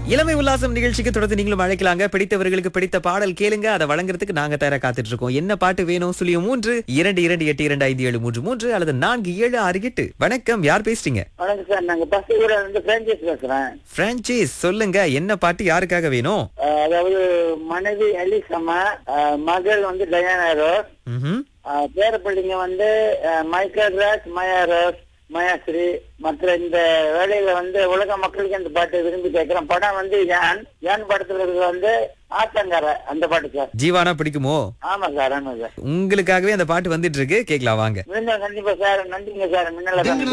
இளமை உல்லாசம் நிகழ்ச்சிக்கு தொடர்ந்து நீங்களும் அழைக்கலாங்க பிடித்தவர்களுக்கு பிடித்த பாடல் கேளுங்க அதை வழங்குறதுக்கு நாங்க தயாரா காத்துட்டு இருக்கோம் என்ன பாட்டு வேணும் சுழியம் மூன்று இரண்டு இரண்டு எட்டு இரண்டு ஐந்து ஏழு மூன்று மூன்று அல்லது நான்கு ஏழு ஆறு எட்டு வணக்கம் யார் பேசுறீங்க வணக்கம் சார் நாங்க பஸ் கூட இருந்து பிரான்சைஸ் பேசுறேன் பிரான்சைஸ் சொல்லுங்க என்ன பாட்டு யாருக்காக வேணும் அஹ் அதாவது மனைவி அலிசமா அஹ் மகள் வந்து டயானா ரோஸ் ம்ஹும். அஹ் பேரப்பிள்ளைங்க வந்து அஹ் மைக்கேல் ராஜ் மயா ரோஸ் மயாஸ்ரீ மற்ற இந்த வேலையில வந்து உலக மக்களுக்கு இந்த பாட்டு விரும்பி கேட்கிறேன் படம் வந்து யான் யான் படத்துல இருக்கிறது வந்து ஆத்தங்கரை அந்த பாட்டு சார் ஜீவானா பிடிக்குமோ ஆமா சார் ஆமா சார் உங்களுக்காகவே அந்த பாட்டு வந்துட்டு இருக்கு கேக்கலாம் வாங்க மீண்டும் கண்டிப்பா சார் நன்றிங்க சார் முன்னால